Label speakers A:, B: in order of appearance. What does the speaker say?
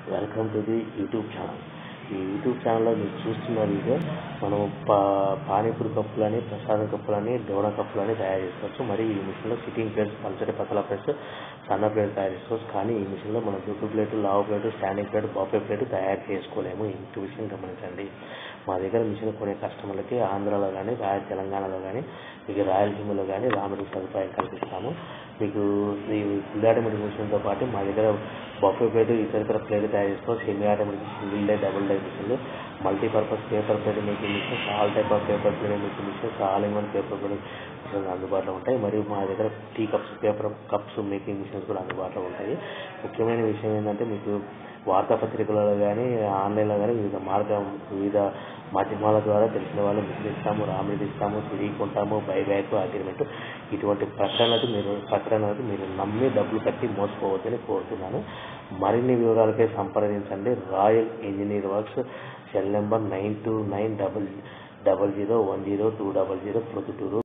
A: welcome to the YouTube channel ఈ YouTube ఛానల్లో మీరు చూస్తున్న వీడియో మనం పా పానీపూరి కప్పులని ప్రసాదం కప్పులని డోనా కప్పులని తయారు చేసుకోవచ్చు మరియు ఈ మిషన్లో సిట్టింగ్ ప్లేట్స్ పల్చటి పతల ప్లేట్స్ సన్న ప్లేట్ తయారు చేసుకోవచ్చు కానీ ఈ మిషన్లో మనం దుడ్డు ప్లేట్ లావు ప్లేట్ స్టాండింగ్ ప్లేట్ బాపే ప్లేట్ తయారు చేసుకోలేము ఇంటి విషయం గమనించండి మా దగ్గర మిషన్ కొనే కస్టమర్లకి ఆంధ్రాలో కానీ రాయ తెలంగాణలో కానీ మీకు రాయలసీమలో కానీ రాముడి సదుపాయం కల్పిస్తాము మీకు ఈ ఫుల్ ఆటోమేటిక్ మిషన్తో పాటు మా దగ్గర బఫే ప్లేట్ ఇతర ఇతర ప్లేట్ తయారు చేసుకోవచ్చు semi automatic single die double die మిషన్లు multipurpose paper plate making machines all type of paper plate making machines all in one paper plate machines అందుబాటులో ఉంటాయి మరియు మా దగ్గర tea cups paper cups making machines కూడా అందుబాటులో ఉంటాయి ముఖ్యమైన విషయం ఏంటంటే మీకు వార్తాపత్రికలలో కానీ ఆన్లైన్లో కానీ వివిధ మార్గం వివిధ మాధ్యమాల ద్వారా తెలిసిన వాళ్ళు మిషన్ ఇస్తాము రాముడిది ఇస్తాము సిడీ కొంటాము బైబ్యాక్ అగ్రిమెంట్ ఇటువంటి ప్రకటనలకు మీరు ప్రకటనలకు మీరు నమ్మి డబ్బులు కట్టి మోసపోవద్దని కోరుతున్నాను మరిన్ని వివరాలకై సంప్రదించండి royal engineer works cell number nine two nine double double zero one zero two double zero Proddatur